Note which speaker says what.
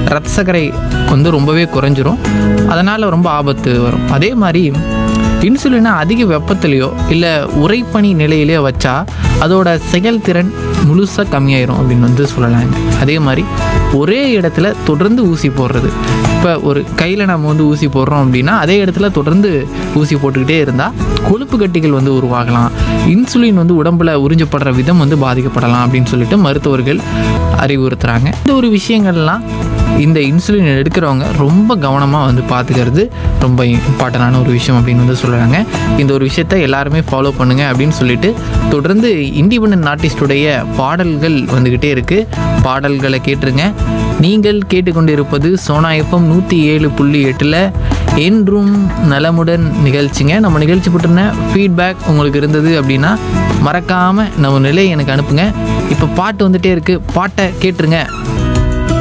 Speaker 1: ரத்த சர்க்கரை வந்து ரொம்பவே குறைஞ்சிரும் அதனால் ரொம்ப ஆபத்து வரும் அதே மாதிரி இன்சுலினை அதிக வெப்பத்துலேயோ இல்லை உறைபனி நிலையிலையோ வச்சா அதோட செயல்திறன் முழுசாக கம்மியாயிரும் அப்படின்னு வந்து சொல்லலாங்க அதே மாதிரி ஒரே இடத்துல தொடர்ந்து ஊசி போடுறது இப்போ ஒரு கையில் நம்ம வந்து ஊசி போடுறோம் அப்படின்னா அதே இடத்துல தொடர்ந்து ஊசி போட்டுக்கிட்டே இருந்தால் கொழுப்பு கட்டிகள் வந்து உருவாகலாம் இன்சுலின் வந்து உடம்புல உறிஞ்சப்படுற விதம் வந்து பாதிக்கப்படலாம் அப்படின்னு சொல்லிட்டு மருத்துவர்கள் அறிவுறுத்துறாங்க இந்த ஒரு விஷயங்கள்லாம் இந்த இன்சுலின் எடுக்கிறவங்க ரொம்ப கவனமாக வந்து பார்த்துக்கிறது ரொம்ப இம்பார்ட்டண்டான ஒரு விஷயம் அப்படின்னு வந்து சொல்கிறாங்க இந்த ஒரு விஷயத்த எல்லாருமே ஃபாலோ பண்ணுங்க அப்படின்னு சொல்லிட்டு தொடர்ந்து இண்டிபெண்ட் ஆர்டிஸ்டுடைய பாடல்கள் வந்துக்கிட்டே இருக்குது பாடல்களை கேட்டுருங்க நீங்கள் கேட்டுக்கொண்டிருப்பது சோனா எஃப்எம் நூற்றி ஏழு புள்ளி எட்டில் என்றும் நலமுடன் நிகழ்ச்சிங்க நம்ம நிகழ்ச்சி பற்றின ஃபீட்பேக் உங்களுக்கு இருந்தது அப்படின்னா மறக்காமல் நம்ம நிலையை எனக்கு அனுப்புங்க இப்போ பாட்டு வந்துட்டே இருக்குது பாட்டை கேட்டுருங்க